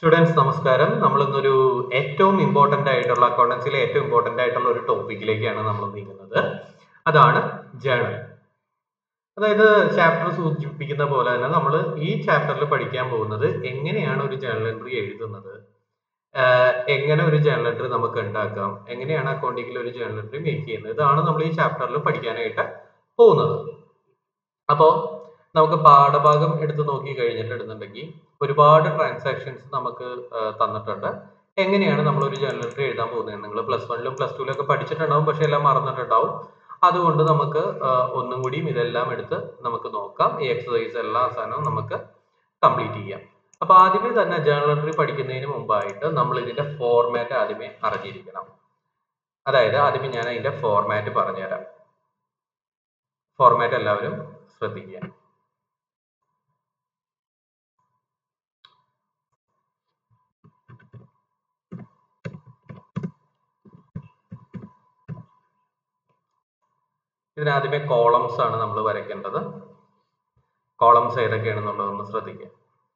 students നമസ്കാരം നമ്മൾ ഇന്നൊരു ഏറ്റവും ഇമ്പോർട്ടന്റ് ആയിട്ടുള്ള അക്കൗണ്ടൻസിലെ ഏറ്റവും ഇമ്പോർട്ടന്റ് ആയിട്ടുള്ള ഒരു ടോപ്പിക്കിലേക്കാണ് നമ്മൾ നീങ്ങുന്നത് അതാണ് ജേണൽ അതായത് ചാപ്റ്റർ സൂചിപ്പിക്കുന്ന പോലെ തന്നെ നമ്മൾ ഈ ചാപ്റ്ററിൽ പഠിക്കാൻ പോകുന്നത് എങ്ങനെയാണ് ഒരു ജേണൽ എൻട്രി എഴുതുന്നത് ആഹ് എങ്ങനെ ഒരു ജേണൽ എൻട്രി നമുക്ക് ഉണ്ടാക്കാം എങ്ങനെയാണ് അക്കൗണ്ടിങ്ങിൽ ഒരു ജേണൽ എൻട്രി മേക്ക് ചെയ്യുന്നത് ഇതാണ് നമ്മൾ ഈ ചാപ്റ്ററിൽ പഠിക്കാനായിട്ട് പോകുന്നത് അപ്പോ നമുക്ക് പാഠഭാഗം എടുത്ത് നോക്കി കഴിഞ്ഞിട്ടുണ്ടെന്നുണ്ടെങ്കിൽ ഒരുപാട് ട്രാൻസാക്ഷൻസ് നമുക്ക് ആ, തന്നിട്ടുണ്ട് എങ്ങനെയാണ് നമ്മൾ ഒരു ജേണൽ എൻട്രി എഴുതാൻ പോകുന്നത് നിങ്ങൾ പ്ലസ് വണ്ണിലും പ്ലസ് ടുവിലും ഒക്കെ പഠിച്ചിട്ടുണ്ടാവും പക്ഷെ എല്ലാം മറന്നിട്ടുണ്ടാവും അതുകൊണ്ട് നമുക്ക് ആ, ഒന്നും കൂടിയും ഇതെല്ലാം എടുത്ത് നമുക്ക് നോക്കാം ഈ എക്സസൈസ് എല്ലാ സാധനവും നമുക്ക് കംപ്ലീറ്റ് ചെയ്യാം അപ്പൊ ആദ്യമേ തന്നെ ജേണൽ എൻട്രി പഠിക്കുന്നതിന് മുമ്പായിട്ട് നമ്മൾ ഇതിന്റെ ഫോർമാറ്റ് ആദ്യമേ അറിഞ്ഞിരിക്കണം അതായത് ആദ്യമേ ഞാൻ അതിന്റെ ഫോർമാറ്റ് പറഞ്ഞുതരാം ഫോർമാറ്റ് എല്ലാവരും ശ്രദ്ധിക്കുക ഇതിനാദ്യമേ കോളംസ് ആണ് നമ്മൾ വരയ്ക്കേണ്ടത് കോളംസ് ഏതൊക്കെയാണെന്നുള്ളതൊന്ന് ശ്രദ്ധിക്കുക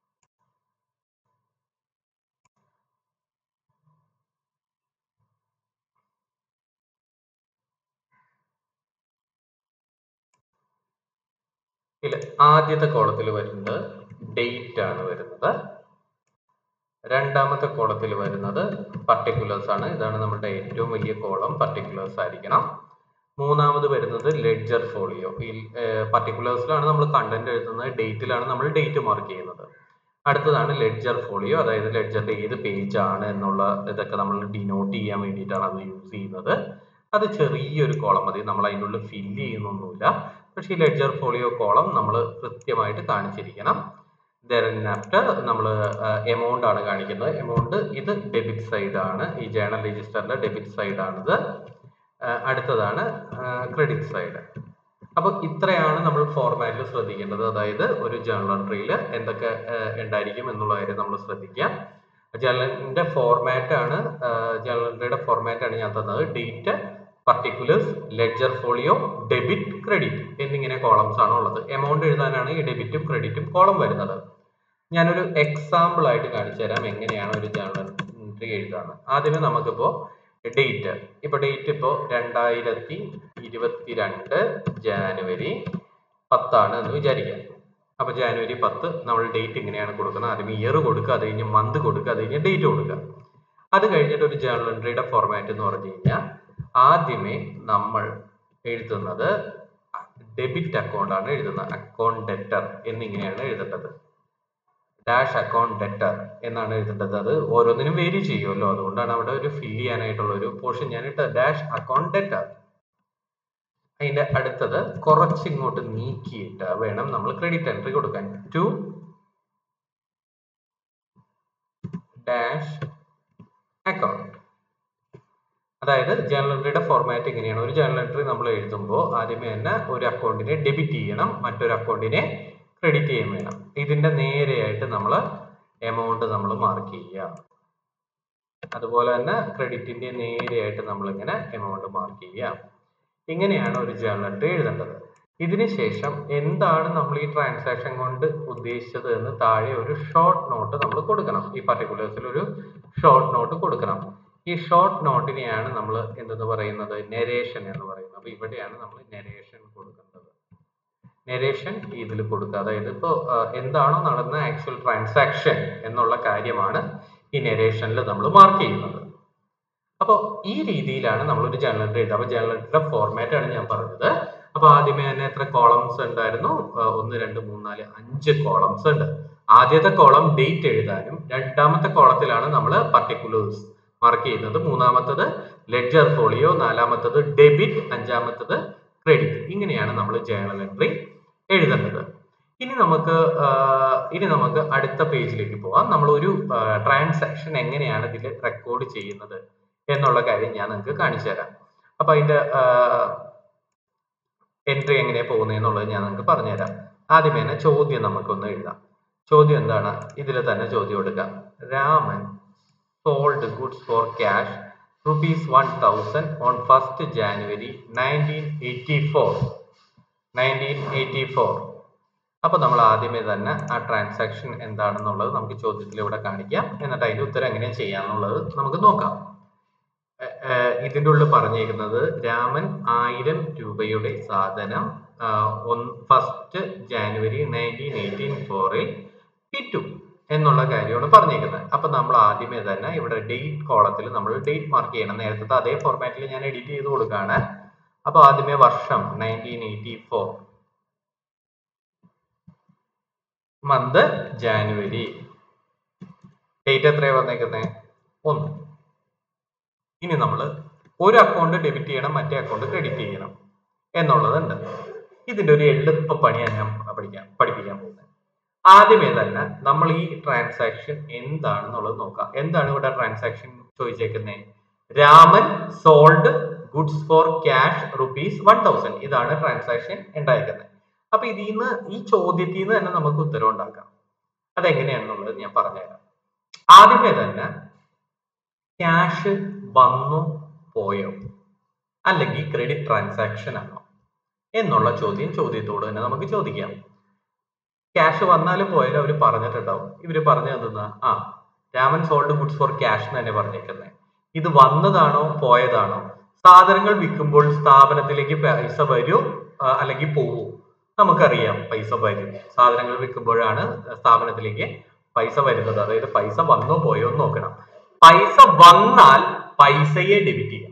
ഇതിൽ ആദ്യത്തെ കോളത്തിൽ വരുന്നത് ഡേറ്റ് ആണ് വരുന്നത് രണ്ടാമത്തെ കോളത്തിൽ വരുന്നത് പർട്ടിക്കുലേഴ്സ് ആണ് ഇതാണ് നമ്മുടെ ഏറ്റവും വലിയ കോളം പർട്ടിക്കുലേഴ്സ് ആയിരിക്കണം മൂന്നാമത് വരുന്നത് ലെഡ്ജർ ഫോളിയോ ഈ പർട്ടിക്കുലേഴ്സിലാണ് നമ്മൾ കണ്ടന്റ് എഴുതുന്നത് ഡേറ്റിലാണ് നമ്മൾ ഡേറ്റ് മാർക്ക് ചെയ്യുന്നത് അടുത്തതാണ് ലെഡ്ജർ ഫോളിയോ അതായത് ലെഡ്ജറിന്റെ ഏത് പേജ് ആണ് എന്നുള്ള ഇതൊക്കെ നമ്മൾ ഡിനോട്ട് ചെയ്യാൻ വേണ്ടിയിട്ടാണ് അത് യൂസ് ചെയ്യുന്നത് അത് ചെറിയൊരു കോളം മതി നമ്മൾ അതിൻ്റെ ഉള്ളിൽ ഫില്ല് ചെയ്യുന്നൊന്നുമില്ല പക്ഷേ ഈ ലെഡ്ജർ ഫോളിയോ കോളം നമ്മൾ കൃത്യമായിട്ട് കാണിച്ചിരിക്കണം ആഫ്റ്റർ നമ്മൾ എമൗണ്ട് ആണ് കാണിക്കുന്നത് എമൗണ്ട് ഇത് ഡെബിറ്റ് സൈഡ് ആണ് ഈ ജേണൽ രജിസ്റ്ററിന്റെ ഡെബിറ്റ് സൈഡ് ആണിത് ആഹ് അടുത്തതാണ് ക്രെഡിറ്റ് സൈഡ് അപ്പോൾ ഇത്രയാണ് നമ്മൾ ഫോർമാറ്റിൽ ശ്രദ്ധിക്കേണ്ടത് അതായത് ഒരു ജേണൽ എൻട്രിയിൽ എന്തൊക്കെ ആഹ് ഉണ്ടായിരിക്കും എന്നുള്ള കാര്യം നമ്മൾ ശ്രദ്ധിക്കാം ജേണലിന്റെ ഫോർമാറ്റ് ആണ് ജേണൽ എൻട്രിയുടെ ഫോർമാറ്റ് ആണ് ഞാൻ തന്നത് date particulars ledger folio debit credit എന്നിങ്ങനെ കോളംസ് ആണ് ഉള്ളത് എമൗണ്ട് എഴുതാനാണ് ഈ ഡെബിറ്റും ക്രെഡിറ്റും കോളം വരുന്നത് ഞാനൊരു എക്സാമ്പിൾ ആയിട്ട് കാണിച്ചു തരാം എങ്ങനെയാണ് ഒരു ജേണൽ എൻട്രി എഴുതാന്ന് ആദ്യമേ നമുക്കിപ്പോ ഡേറ്റ് ഇപ്പൊ ഡേറ്റ് ഇപ്പോ രണ്ടായിരത്തി ഇരുപത്തിരണ്ട് ജാനുവരി പത്താണ് എന്ന് വിചാരിക്കാം അപ്പൊ ജാനുവരി പത്ത് നമ്മൾ ഡേറ്റ് ഇങ്ങനെയാണ് കൊടുക്കുന്നത് ആദ്യം ഇയർ കൊടുക്കുക അത് കഴിഞ്ഞ് മന്ത് കൊടുക്കുക അത് കഴിഞ്ഞ് ഡേറ്റ് കൊടുക്കുക അത് കഴിഞ്ഞിട്ട് ഒരു ജേണൽ എൻട്രിയുടെ ഫോർമാറ്റ് എന്ന് പറഞ്ഞു കഴിഞ്ഞാൽ ആദ്യമേ നമ്മൾ എഴുതുന്നത് ഡെബിറ്റ് അക്കൗണ്ട് ആണ് എഴുതുന്നത് അക്കൗണ്ട് ഡെറ്റർ എന്നിങ്ങനെയാണ് എഴുതേണ്ടത് ഡാഷ് അക്കൗണ്ട് ഡെറ്റർ എന്നാണ് എഴുതേണ്ടത് അത് ഓരോന്നിനും വേരി ചെയ്യുമല്ലോ അതുകൊണ്ടാണ് അവിടെ ഒരു ഫില്ല് ചെയ്യാനായിട്ടുള്ള ഒരു പോർഷൻ ഞാൻ ഇട്ടത് ഡാഷ് അക്കൗണ്ട് ഡെറ്റർ അതിന്റെ അടുത്തത് കുറച്ച് ഇങ്ങോട്ട് നീക്കിയിട്ട് വേണം നമ്മൾ ക്രെഡിറ്റ് എൻട്രി കൊടുക്കാൻ ടു ഡാഷ് അക്കൗണ്ട് അതായത് ജേണൽ എൻട്രിയുടെ ഫോർമാറ്റ് ഇങ്ങനെയാണ് ഒരു ജേണൽ എൻട്രി നമ്മൾ എഴുതുമ്പോൾ ആദ്യമേ തന്നെ ഒരു അക്കൗണ്ടിനെ ഡെബിറ്റ് ചെയ്യണം മറ്റൊരു അക്കൗണ്ടിനെ ക്രെഡിറ്റ് ചെയ്യും വേണം ഇതിന്റെ നേരെയായിട്ട് നമ്മൾ എമൗണ്ട് നമ്മൾ മാർക്ക് ചെയ്യുക അതുപോലെ തന്നെ ക്രെഡിറ്റിന്റെ നേരെയായിട്ട് നമ്മൾ ഇങ്ങനെ എമൗണ്ട് മാർക്ക് ചെയ്യുക ഇങ്ങനെയാണ് ഒരു ജേണൽ എൻട്രി എഴുതേണ്ടത് ഇതിനുശേഷം എന്താണ് നമ്മൾ ഈ ട്രാൻസാക്ഷൻ കൊണ്ട് ഉദ്ദേശിച്ചത് എന്ന് താഴെ ഒരു ഷോർട്ട് നോട്ട് നമ്മൾ കൊടുക്കണം ഈ പർട്ടിക്കുലേഴ്സിൽ ഒരു ഷോർട്ട് നോട്ട് കൊടുക്കണം ഈ ഷോർട്ട് നോട്ടിനെയാണ് നമ്മൾ എന്തെന്ന് പറയുന്നത് നെരേഷൻ എന്ന് പറയുന്നത് അപ്പൊ ഇവിടെയാണ് നമ്മൾ നെരേഷൻ കൊടുക്കേണ്ടത് നെരേഷൻ ഇതിൽ കൊടുക്കുക അതായത് ഇപ്പോൾ എന്താണോ നടന്ന ആക്ച്വൽ ട്രാൻസാക്ഷൻ എന്നുള്ള കാര്യമാണ് ഈ നെരേഷനിൽ നമ്മൾ മാർക്ക് ചെയ്യുന്നത് അപ്പോൾ ഈ രീതിയിലാണ് നമ്മൾ ഒരു ജേണൽ എൻട്രി എഴുതുക അപ്പോൾ ജേണൽ എൻട്രിയുടെ ഫോർമാറ്റ് ആണ് ഞാൻ പറഞ്ഞത് അപ്പോൾ ആദ്യമേ തന്നെ എത്ര കോളംസ് ഉണ്ടായിരുന്നു ആ, ഒന്ന് രണ്ട് മൂന്ന് നാല് അഞ്ച് കോളംസ് ഉണ്ട് ആദ്യത്തെ കോളം ഡേറ്റ് എഴുതാനും രണ്ടാമത്തെ കോളത്തിലാണ് നമ്മൾ പർട്ടിക്കുലേഴ്സ് മാർക്ക് ചെയ്യുന്നത് മൂന്നാമത്തത് ലെഡ്ജർ ഫോളിയോ നാലാമത്തത് ഡെബിറ്റ് അഞ്ചാമത്തത് ക്രെഡിറ്റ് ഇങ്ങനെയാണ് നമ്മൾ ജേണൽ എൻട്രി എഴുതേണ്ടത് ഇനി നമുക്ക് ആ, ഇനി നമുക്ക് അടുത്ത പേജിലേക്ക് പോവാം നമ്മൾ ഒരു ട്രാൻസാക്ഷൻ എങ്ങനെയാണ് ഇതിൽ റെക്കോർഡ് ചെയ്യുന്നത് എന്നുള്ള കാര്യം ഞാൻ നിങ്ങൾക്ക് കാണിച്ചു തരാം അപ്പൊ അതിന്റെ എൻട്രി എങ്ങനെയാ പോകുന്നത് എന്നുള്ളത് ഞാൻ നിങ്ങൾക്ക് പറഞ്ഞുതരാം ആദ്യമേ തന്നെ ചോദ്യം നമുക്കൊന്ന് എഴുതാം ചോദ്യം എന്താണ് ഇതിൽ തന്നെ ചോദ്യം എടുക്കാം Raman sold goods for cash rupees one thousand on first January nineteen eighty four nineteen eighty four അപ്പൊ നമ്മൾ ആദ്യമേ തന്നെ ആ ട്രാൻസാക്ഷൻ എന്താണെന്നുള്ളത് നമുക്ക് ചോദ്യത്തിൽ ഇവിടെ കാണിക്കാം എന്നിട്ട് അതിന്റെ ഉത്തരം എങ്ങനെ ചെയ്യാന്നുള്ളത് നമുക്ക് നോക്കാം ഏ- ഏർ ഇതിന്റെ ഉള്ളിൽ പറഞ്ഞിരിക്കുന്നത് രാമൻ ആയിരം രൂപയുടെ സാധനം ഫസ്റ്റ് ജാനുവരി നയൻറ്റീൻ എയ്റ്റീൻ ഫോറിൽ വിറ്റു എന്നുള്ള കാര്യമാണ് പറഞ്ഞിരിക്കുന്നത് അപ്പൊ നമ്മൾ ആദ്യമേ തന്നെ ഇവിടെ ഡേറ്റ് കോളത്തിൽ നമ്മൾ ഡേറ്റ് മാർക്ക് ചെയ്യണം നേരത്തെ അതേ ഫോർമാറ്റിൽ ഞാൻ എഡിറ്റ് ചെയ്ത് കൊടുക്കുകയാണ് അപ്പൊ ആദ്യമേ വർഷം nineteen eighty four month January date എത്രയാ വന്നേക്കുന്നത് ഒന്ന് ഇനി നമ്മൾ ഒരു അക്കൗണ്ട് ഡെബിറ്റ് ചെയ്യണം മറ്റേ അക്കൗണ്ട് ക്രെഡിറ്റ് ചെയ്യണം എന്നുള്ളതുണ്ട് ഇതിന്റെ ഒരു എളുപ്പ പണിയാണ് ഞാൻ പഠിക്കാൻ പഠിപ്പിക്കാൻ പോകുന്നത് ആദ്യമേ തന്നെ നമ്മൾ ഈ ട്രാൻസാക്ഷൻ എന്താണെന്നുള്ളത് നോക്കാം എന്താണ് ഇവിടെ ട്രാൻസാക്ഷൻ ചോദിച്ചേക്കുന്നത് Raman sold goods for cash rupees one thousand ഇതാണ് ട്രാൻസാക്ഷൻ ഉണ്ടായിരിക്കുന്നത് അപ്പൊ ഇതിൽ നിന്ന് ഈ ചോദ്യത്തിൽ നിന്ന് തന്നെ നമുക്ക് ഉത്തരം ഉണ്ടാക്കാം അതെങ്ങനെയാണെന്നുള്ളത് ഞാൻ പറഞ്ഞുതരാം ആദ്യമേ തന്നെ ക്യാഷ് വന്നു പോയോ അല്ലെങ്കിൽ ക്രെഡിറ്റ് ട്രാൻസാക്ഷൻ ആണോ എന്നുള്ള ചോദ്യം ചോദ്യത്തോട് തന്നെ നമുക്ക് ചോദിക്കാം ക്യാഷ് വന്നാലും പോയാലും അവർ പറഞ്ഞിട്ടുണ്ടാവും ഇവര് പറഞ്ഞു തന്ന ആ Raman sold goods for cash എന്ന് തന്നെ പറഞ്ഞേക്കുന്നത് ഇത് വന്നതാണോ പോയതാണോ സാധനങ്ങൾ വിൽക്കുമ്പോൾ സ്ഥാപനത്തിലേക്ക് പൈസ വരും ആ, അല്ലെങ്കിൽ പോവും നമുക്കറിയാം പൈസ വരും സാധനങ്ങൾ വിൽക്കുമ്പോഴാണ് സ്ഥാപനത്തിലേക്ക് പൈസ വരുന്നത് അതായത് പൈസ വന്നോ പോയോ എന്ന് നോക്കണം പൈസ വന്നാൽ പൈസയെ ഡെബിറ്റ് ചെയ്യണം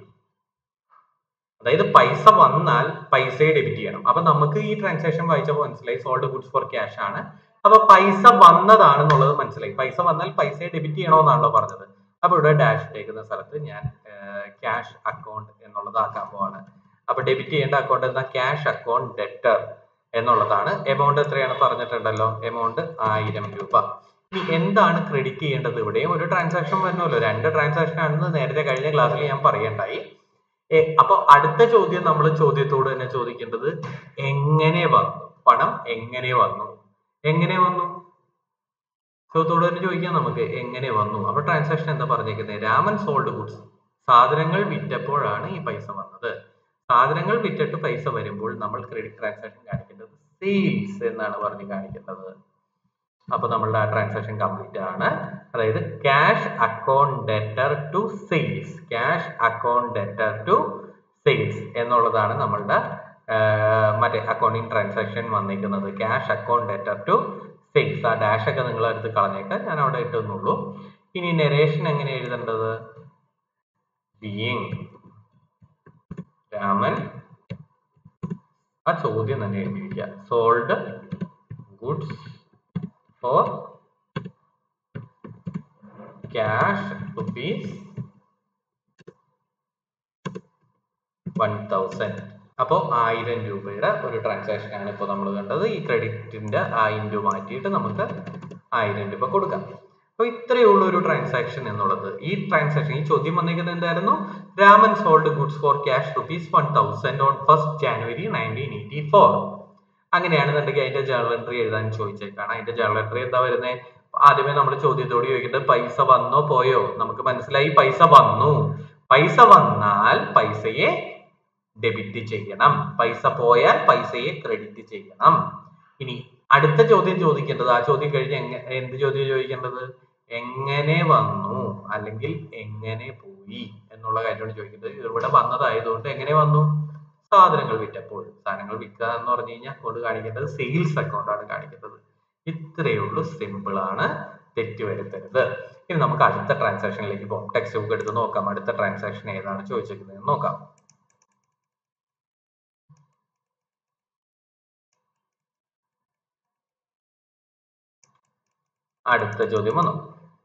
അതായത് പൈസ വന്നാൽ പൈസയെ ഡെബിറ്റ് ചെയ്യണം അപ്പൊ നമുക്ക് ഈ ട്രാൻസാക്ഷൻ വായിച്ചപ്പോൾ മനസ്സിലായി സോൾഡ് ഗുഡ്സ് ഫോർ ക്യാഷ് ആണ് അപ്പൊ പൈസ വന്നതാണെന്നുള്ളത് മനസ്സിലായി പൈസ വന്നാൽ പൈസയെ ഡെബിറ്റ് ചെയ്യണമെന്നാണല്ലോ പറഞ്ഞത് അപ്പൊ ഇവിടെ ഡാഷ് ഇട്ടേക്കുന്ന സ്ഥലത്ത് ഞാൻ ക്യാഷ് അക്കൗണ്ട് എന്നുള്ളത് ആക്കാൻ പോവാണ് അപ്പൊ ഡെബിറ്റ് ചെയ്യേണ്ട അക്കൗണ്ട് എന്താ ക്യാഷ് അക്കൗണ്ട് ഡെറ്റർ എന്നുള്ളതാണ് എമൗണ്ട് എത്രയാണ് പറഞ്ഞിട്ടുണ്ടല്ലോ എമൗണ്ട് ആയിരം രൂപ ഇനി എന്താണ് ക്രെഡിറ്റ് ചെയ്യേണ്ടത് ഇവിടെയും ഒരു ട്രാൻസാക്ഷൻ വരുമല്ലോ രണ്ട് ട്രാൻസാക്ഷൻ ആണെന്ന് നേരത്തെ കഴിഞ്ഞ ക്ലാസ്സിൽ ഞാൻ പറയണ്ടായി ഏ, അപ്പൊ അടുത്ത ചോദ്യം നമ്മൾ ചോദ്യത്തോട് തന്നെ ചോദിക്കേണ്ടത് എങ്ങനെ വന്നു പണം എങ്ങനെ വന്നു എങ്ങനെ വന്നു ചോദ്യത്തോട് തന്നെ ചോദിക്കാം നമുക്ക് എങ്ങനെ വന്നു അപ്പൊ ട്രാൻസാക്ഷൻ എന്താ പറഞ്ഞേക്കുന്നത് രാമൻ സോൾഡ് ഗുഡ്സ് സാധനങ്ങൾ വിറ്റപ്പോഴാണ് ഈ പൈസ വന്നത് സാധനങ്ങൾ വിറ്റിട്ട് പൈസ വരുമ്പോൾ നമ്മൾ ക്രെഡിറ്റ് ട്രാൻസാക്ഷൻ കാണിക്കേണ്ടത് സെയിൽസ് എന്നാണ് പറഞ്ഞ് കാണിക്കേണ്ടത് അപ്പൊ നമ്മളുടെ ആ ട്രാൻസാക്ഷൻ കംപ്ലീറ്റ് ആണ് അതായത് cash account debtor to sales cash account debtor to sales എന്നുള്ളതാണ് നമ്മളുടെ ആ, മറ്റേ അക്കൗണ്ടിങ് ട്രാൻസാക്ഷൻ വന്നിരിക്കുന്നത് cash account debtor to sales ആ ഡാഷ് ഒക്കെ നിങ്ങൾ എടുത്ത് കളഞ്ഞേക്കാം ഞാൻ അവിടെ ഇട്ടുന്നുള്ളൂ ഇനി നെരേഷൻ എങ്ങനെ എഴുതേണ്ടത് ബീയിങ് രാമൻ ആ ചോദ്യം തന്നെ എഴുതിയിരിക്കുക sold goods for cash rupees 1000 അപ്പോൾ ആയിരം രൂപയുടെ ഒരു ട്രാൻസാക്ഷൻ ആണ് ഇപ്പോൾ നമ്മൾ കണ്ടത് ഈ ക്രെഡിറ്റിന്റെ ആ ഇൻറ്റു മാറ്റിയിട്ട് നമുക്ക് ആയിരം രൂപ കൊടുക്കാം അപ്പോൾ ഇത്രയേ ഉള്ളൂ ഒരു ട്രാൻസാക്ഷൻ എന്നുള്ളത് ഈ ട്രാൻസാക്ഷൻ ഈ ചോദ്യം വന്നിരിക്കുന്നത് എന്തായിരുന്നു Raman sold goods for cash rupees one thousand on first January nineteen eighty four അങ്ങനെയാണെന്നുണ്ടെങ്കിൽ അതിന്റെ ജേണൽ എൻട്രി എഴുതാൻ ചോദിച്ചേക്കാണ് അതിന്റെ ജേണൽ എൻട്രി എന്താ വരുന്നത് ആദ്യമേ നമ്മൾ ചോദ്യത്തോട് ചോദിക്കേണ്ടത് പൈസ വന്നോ പോയോ നമുക്ക് മനസ്സിലായി പൈസ വന്നു പൈസ വന്നാൽ പൈസയെ ഡെബിറ്റ് ചെയ്യണം പൈസ പോയാൽ പൈസയെ ക്രെഡിറ്റ് ചെയ്യണം ഇനി അടുത്ത ചോദ്യം ചോദിക്കേണ്ടത് ആ ചോദ്യം കഴിഞ്ഞ് എങ്ങ എന്ത് ചോദ്യം ചോദിക്കേണ്ടത് എങ്ങനെ വന്നു അല്ലെങ്കിൽ എങ്ങനെ പോയി എന്നുള്ള കാര്യമാണ് ചോദിക്കുന്നത് ഇവിടെ വന്നതായതുകൊണ്ട് എങ്ങനെ വന്നു സാധനങ്ങൾ വിറ്റപ്പോൾ സാധനങ്ങൾ വിൽക്കുക എന്ന് പറഞ്ഞു കഴിഞ്ഞാൽ അക്കൗണ്ട് കാണിക്കേണ്ടത് സെയിൽസ് അക്കൗണ്ട് ആണ് കാണിക്കേണ്ടത് ഇത്രയേ ഉള്ളൂ സിമ്പിൾ ആണ് തെറ്റ് വരുത്തരുത് ഇനി നമുക്ക് അടുത്ത ട്രാൻസാക്ഷനിലേക്ക് പോകാം ടെക്സ്റ്റ് ബുക്ക് എടുത്ത് നോക്കാം അടുത്ത ട്രാൻസാക്ഷൻ ഏതാണ് ചോദിച്ചിരിക്കുന്നത് നോക്കാം അടുത്ത ചോദ്യം വന്നു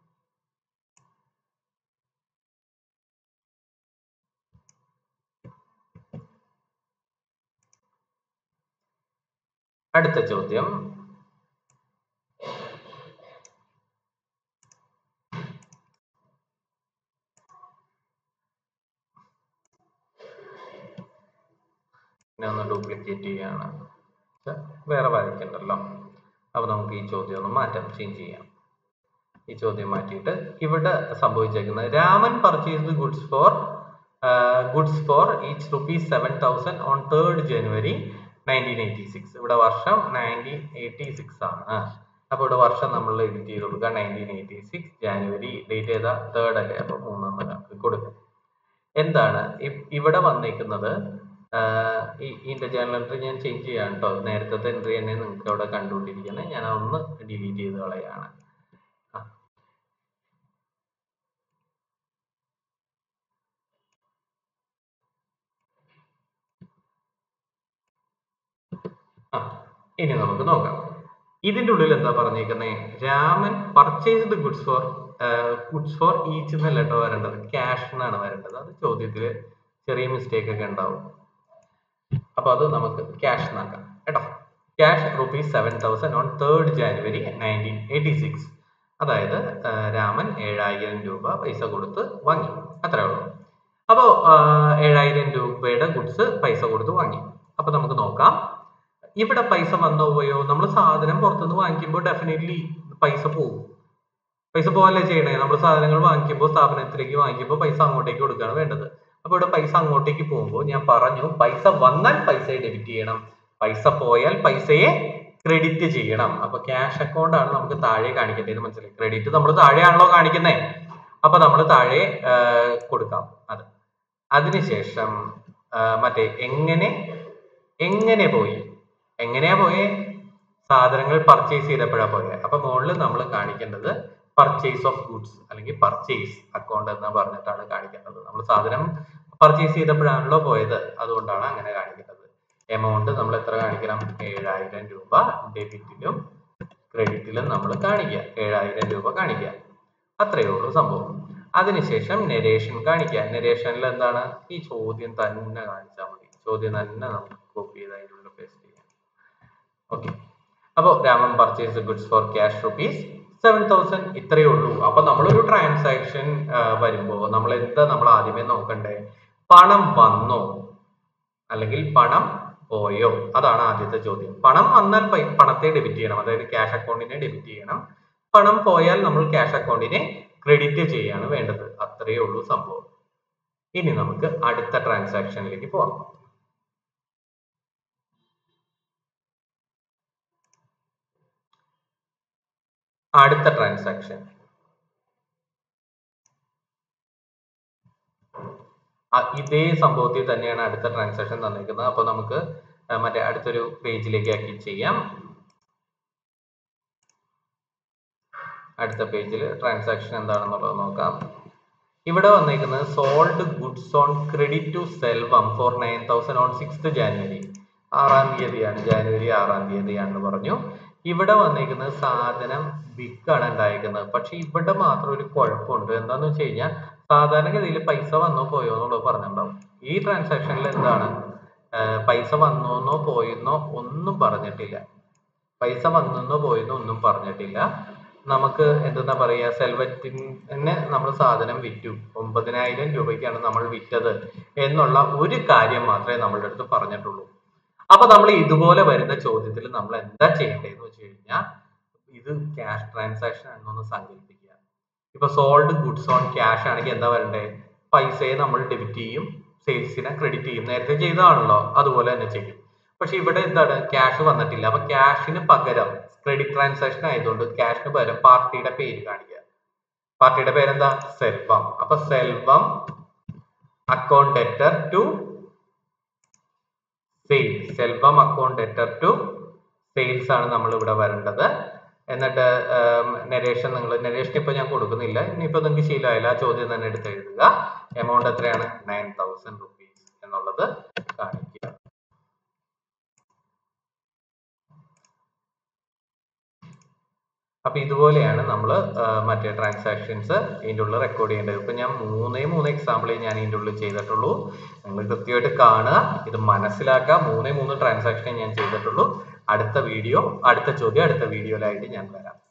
അടുത്ത ചോദ്യം ഞാൻ ഒന്ന് ഡ്യൂപ്ലിക്കേറ്റ് ചെയ്യാണ് ഛെ, വേറെ വരയ്ക്കണ്ടല്ലോ അപ്പൊ നമുക്ക് ഈ ചോദ്യം ഒന്ന് മാറ്റാം ചേഞ്ച് ചെയ്യാം ഈ ചോദ്യം മാറ്റിയിട്ട് ഇവിടെ സംഭവിച്ചേക്കുന്നത് Raman purchased goods for goods for each rupees seven thousand on third January nineteen eighty six ഇവിടെ വർഷം നയൻറ്റീൻ എയ്റ്റി സിക്സ് ആണ് അപ്പൊ ഇവിടെ വർഷം നമ്മൾ എഡിറ്റ് ചെയ്ത് കൊടുക്കുക nineteen eighty six January date ഏതാ തേർഡ് അല്ലേ അപ്പൊ മൂന്നെന്ന് കണക്ക് കൊടുക്കുക എന്താണ് ഇ- ഇവിടെ വന്നേക്കുന്നത് ആഹ് ഈ ഇതിന്റെ ജേണൽ എൻട്രി ഞാൻ ചേഞ്ച് ചെയ്യാം കേട്ടോ നേരത്തെ എൻട്രി തന്നെ നിങ്ങൾക്ക് അവിടെ കണ്ടുകൊണ്ടിരിക്കുന്നത് ഞാൻ അതൊന്ന് ഡിലീറ്റ് ചെയ്ത് കളയാണ് ആ, ആ, ഇനി നമുക്ക് നോക്കാം ഇതിന്റെ ഉള്ളിൽ എന്താ പറഞ്ഞേക്കുന്നത് Raman purchased goods for goods for each എന്നല്ല കേട്ടോ വരേണ്ടത് ക്യാഷ് എന്നാണ് വരേണ്ടത് അത് ചോദ്യത്തിൽ ചെറിയ മിസ്റ്റേക്ക് ഒക്കെ ഉണ്ടാവും അപ്പൊ അത് നമുക്ക് ക്യാഷ് എന്നാക്കാം കേട്ടോ cash rupees seven thousand on third January nineteen eighty six അതായത് ആ, രാമൻ ഏഴായിരം രൂപ പൈസ കൊടുത്ത് വാങ്ങി അത്രേ ഉള്ളൂ അപ്പോൾ ഏഴായിരം രൂപയുടെ ഗുഡ്സ് പൈസ കൊടുത്ത് വാങ്ങി അപ്പൊ നമുക്ക് നോക്കാം ഇവിടെ പൈസ വന്നോ പോയോ നമ്മൾ സാധനം പുറത്തുനിന്ന് വാങ്ങിക്കുമ്പോൾ ഡെഫിനറ്റ്ലി പൈസ പോകും പൈസ പോകല്ലേ ചെയ്യണേ നമ്മൾ സാധനങ്ങൾ വാങ്ങിക്കുമ്പോൾ സ്ഥാപനത്തിലേക്ക് വാങ്ങിക്കുമ്പോൾ പൈസ അങ്ങോട്ടേക്ക് കൊടുക്കുകയാണ് വേണ്ടത് അപ്പൊ ഇവിടെ പൈസ അങ്ങോട്ടേക്ക് പോകുമ്പോൾ ഞാൻ പറഞ്ഞു പൈസ വന്നാൽ പൈസയെ ഡെബിറ്റ് ചെയ്യണം പൈസ പോയാൽ പൈസയെ ക്രെഡിറ്റ് ചെയ്യണം അപ്പൊ ക്യാഷ് അക്കൗണ്ട് ആണ് നമുക്ക് താഴെ കാണിക്കേണ്ടത് മനസ്സിലായി ക്രെഡിറ്റ് നമ്മൾ താഴെയാണല്ലോ കാണിക്കുന്നേ അപ്പൊ നമ്മൾ താഴെ ആ, കൊടുക്കാം അത് അതിനുശേഷം ആ, മറ്റേ എങ്ങനെ എങ്ങനെ പോയി എങ്ങനെയാ പോയേ സാധനങ്ങൾ പർച്ചേസ് ചെയ്തപ്പോഴാ പോയെ അപ്പൊ മുകളിൽ നമ്മൾ കാണിക്കേണ്ടത് പർച്ചേസ് ഓഫ് ഗുഡ്സ് അല്ലെങ്കിൽ പർച്ചേസ് അക്കൗണ്ട് എന്ന് പറഞ്ഞിട്ടാണ് കാണിക്കേണ്ടത് നമ്മൾ സാധനം പർച്ചേസ് ചെയ്തപ്പോഴാണല്ലോ പോയത് അതുകൊണ്ടാണ് അങ്ങനെ കാണിക്കുന്നത് എമൗണ്ട് നമ്മൾ എത്ര കാണിക്കണം ഏഴായിരം രൂപ ഡെബിറ്റിലും ക്രെഡിറ്റിലും നമ്മൾ കാണിക്കുക ഏഴായിരം രൂപ കാണിക്കുക അത്രയേ ഉള്ളൂ സംഭവം അതിനുശേഷം നെരേഷൻ കാണിക്കുക നെരേഷനിൽ എന്താണ് ഈ ചോദ്യം തന്നെ കാണിച്ചാൽ മതി ചോദ്യം തന്നെ നമുക്ക് കോപ്പി ചെയ്ത് അതിൻ്റെ ഉള്ളിൽ പേസ്റ്റ് ചെയ്യാം ഓക്കെ അപ്പോൾ Raman purchase goods for cash rupees seven thousand ഇത്രയേ ഉള്ളൂ അപ്പൊ നമ്മളൊരു ട്രാൻസാക്ഷൻ വരുമ്പോൾ നമ്മൾ എന്താ നമ്മൾ ആദ്യമേ നോക്കണ്ടേ പണം വന്നോ അല്ലെങ്കിൽ പണം പോയോ അതാണ് ആദ്യത്തെ ചോദ്യം പണം വന്നാൽ പൈ- പണത്തെ ഡെബിറ്റ് ചെയ്യണം അതായത് ക്യാഷ് അക്കൗണ്ടിനെ ഡെബിറ്റ് ചെയ്യണം പണം പോയാൽ നമ്മൾ ക്യാഷ് അക്കൗണ്ടിനെ ക്രെഡിറ്റ് ചെയ്യാണ് വേണ്ടത് അത്രയേ ഉള്ളൂ സംഭവം ഇനി നമുക്ക് അടുത്ത ട്രാൻസാക്ഷനിലേക്ക് പോവാം അടുത്ത ട്രാൻസാക്ഷൻ ഇതേ സംഭവത്തിൽ തന്നെയാണ് അടുത്ത ട്രാൻസാക്ഷൻ തന്നിരിക്കുന്നത് അപ്പൊ നമുക്ക് ആ, മറ്റേ അടുത്തൊരു പേജിലേക്ക് ആക്കി ചെയ്യാം അടുത്ത പേജിൽ ട്രാൻസാക്ഷൻ എന്താണെന്നുള്ളത് നോക്കാം ഇവിടെ വന്നേക്കുന്നത് sold goods on credit to Selvam for nine thousand on sixth January ആറാം തീയതിയാണ് ജാനുവരി ആറാം തീയതിയാണെന്ന് പറഞ്ഞു ഇവിടെ വന്നേക്കുന്നത് സാധനം വിക്കാണ് ഉണ്ടായിരിക്കുന്നത് പക്ഷെ ഇവിടെ മാത്രം ഒരു കുഴപ്പമുണ്ട് എന്താന്ന് വെച്ച് കഴിഞ്ഞാൽ സാധാരണഗതിയിൽ പൈസ വന്നോ പോയോ എന്നുള്ളത് പറഞ്ഞിട്ടുണ്ടാവും ഈ ട്രാൻസാക്ഷനിൽ എന്താണ് ആഹ് പൈസ വന്നോന്നോ പോയെന്നോ ഒന്നും പറഞ്ഞിട്ടില്ല പൈസ വന്നെന്നോ പോയെന്നോ ഒന്നും പറഞ്ഞിട്ടില്ല നമുക്ക് എന്താ പറയാ സെൽവറ്റിന് നമ്മൾ സാധനം വിറ്റു ഒമ്പതിനായിരം രൂപയ്ക്കാണ് നമ്മൾ വിറ്റത് എന്നുള്ള ഒരു കാര്യം മാത്രമേ നമ്മളുടെ അടുത്ത് പറഞ്ഞിട്ടുള്ളൂ അപ്പൊ നമ്മൾ ഇതുപോലെ വരുന്ന ചോദ്യത്തിൽ നമ്മൾ എന്താ ചെയ്യേണ്ടതെന്ന് വെച്ച് കഴിഞ്ഞാൽ ഇത് ക്യാഷ് ട്രാൻസാക്ഷൻ ആണെന്നൊന്ന് സങ്കല്പിക്കുക ഇപ്പൊ സോൾഡ് ഗുഡ്സ് ഓൺ ക്യാഷ് ആണെങ്കിൽ എന്താ വരണ്ടേ പൈസയെ നമ്മൾ ഡെബിറ്റ് ചെയ്യും സെയിൽസിനെ ക്രെഡിറ്റ് ചെയ്യും നേരത്തെ ചെയ്തതാണല്ലോ അതുപോലെ തന്നെ ചെയ്യും പക്ഷെ ഇവിടെ എന്താണ് ക്യാഷ് വന്നിട്ടില്ല അപ്പൊ ക്യാഷിന് പകരം ക്രെഡിറ്റ് ട്രാൻസാക്ഷൻ ആയതുകൊണ്ട് ക്യാഷിന് പകരം പാർട്ടിയുടെ പേര് കാണിക്കുക പാർട്ടിയുടെ പേരെന്താ സെൽവം അപ്പൊ Selvam account debtor to sales Selvam account debtor to sales ആണ് നമ്മൾ ഇവിടെ വരേണ്ടത് എന്നിട്ട് നരേഷൻ നിങ്ങൾ നരേഷൻ ഇപ്പൊ ഞാൻ കൊടുക്കുന്നില്ല ഇനിയിപ്പോ നിങ്ങൾക്ക് ശീലമായില്ല ആ ചോദ്യം തന്നെ എടുത്ത് എഴുതുക എമൗണ്ട് എത്രയാണ് നയൻ തൗസൻഡ് റുപ്പീസ് എന്നുള്ളത് കാണിക്കുക അപ്പൊ ഇതുപോലെയാണ് നമ്മൾ മറ്റേ ട്രാൻസാക്ഷൻസ് ഇതിൻ്റെ ഉള്ളിൽ റെക്കോർഡ് ചെയ്യേണ്ടത് ഇപ്പൊ ഞാൻ മൂന്നേ മൂന്ന് എക്സാമ്പിളേ ഞാൻ ഇതിൻ്റെ ഉള്ളിൽ ചെയ്തിട്ടുള്ളൂ നിങ്ങൾ കൃത്യമായിട്ട് കാണുക ഇത് മനസ്സിലാക്കുക മൂന്നേ മൂന്ന് ട്രാൻസാക്ഷനേ ഞാൻ ചെയ്തിട്ടുള്ളൂ അടുത്ത വീഡിയോ അടുത്ത ചോദ്യം അടുത്ത വീഡിയോയിലായിട്ട് ഞാൻ വരാം